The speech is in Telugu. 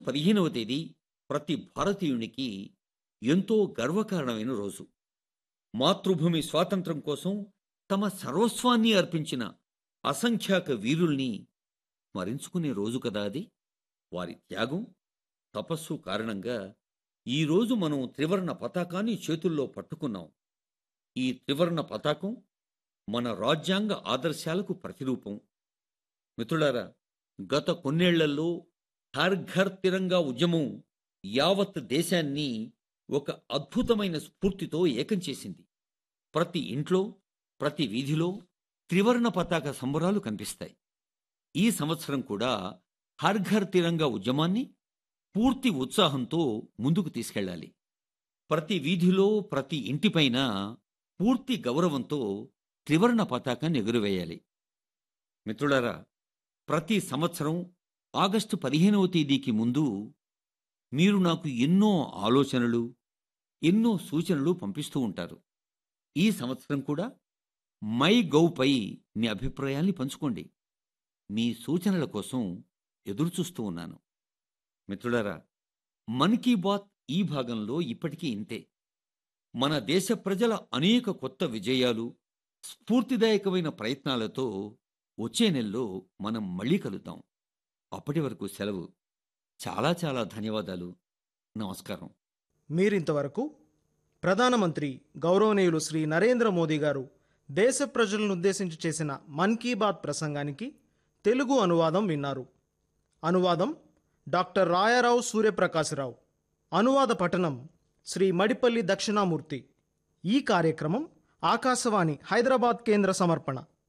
పదిహేనవ తేదీ ప్రతి భారతీయునికి ఎంతో గర్వకారణమైన రోజు మాతృభూమి స్వాతంత్రం కోసం తమ సర్వస్వాన్ని అర్పించిన అసంఖ్యాక వీరుల్ని స్మరించుకునే రోజు కదా అది వారి త్యాగం తపస్సు కారణంగా ఈ రోజు మనం త్రివర్ణ పతాకాన్ని చేతుల్లో పట్టుకున్నాం ఈ త్రివర్ణ పతాకం మన రాజ్యాంగ ఆదర్శాలకు ప్రతిరూపం మిత్రులారా గత కొన్నేళ్లలో హర్ ఘర్ తిరంగా ఉద్యమం యావత్ దేశాన్ని ఒక అద్భుతమైన స్ఫూర్తితో ఏకం చేసింది ప్రతి ఇంట్లో ప్రతి వీధిలో త్రివర్ణ పతాక సంబరాలు కనిపిస్తాయి ఈ సంవత్సరం కూడా హర్ ఘర్ తిరంగా ఉద్యమాన్ని పూర్తి ఉత్సాహంతో ముందుకు తీసుకెళ్ళాలి ప్రతి వీధిలో ప్రతి ఇంటిపైన పూర్తి గౌరవంతో త్రివర్ణ పతాకాన్ని ఎగురవేయాలి మిత్రులారా ప్రతి సంవత్సరం ఆగస్టు పదిహేనవ తేదీకి ముందు మీరు నాకు ఎన్నో ఆలోచనలు ఎన్నో సూచనలు పంపిస్తూ ఉంటారు ఈ సంవత్సరం కూడా మై గౌపై మీ అభిప్రాయాల్ని పంచుకోండి మీ సూచనల కోసం ఎదురుచూస్తూ ఉన్నాను మిత్రులారా మన్ కీ బాత్ ఈ భాగంలో ఇప్పటికీ ఇంతే మన దేశ ప్రజల అనేక కొత్త విజయాలు స్ఫూర్తిదాయకమైన ప్రయత్నాలతో వచ్చే నెలలో మనం మళ్ళీ కలుద్దాం అప్పటి వరకు సెలవు చాలా చాలా ధన్యవాదాలు నమస్కారం మీరింతవరకు ప్రధానమంత్రి గౌరవనీయులు శ్రీ నరేంద్ర మోదీ గారు దేశ ప్రజలను ఉద్దేశించి చేసిన మన్ కీ బాత్ ప్రసంగానికి తెలుగు అనువాదం విన్నారు అనువాదం డాక్టర్ రాయారావు సూర్యప్రకాశరావు అనువాద పఠనం శ్రీ మడిపల్లి దక్షిణామూర్తి ఈ కార్యక్రమం ఆకాశవాణి హైదరాబాద్ కేంద్ర సమర్పణ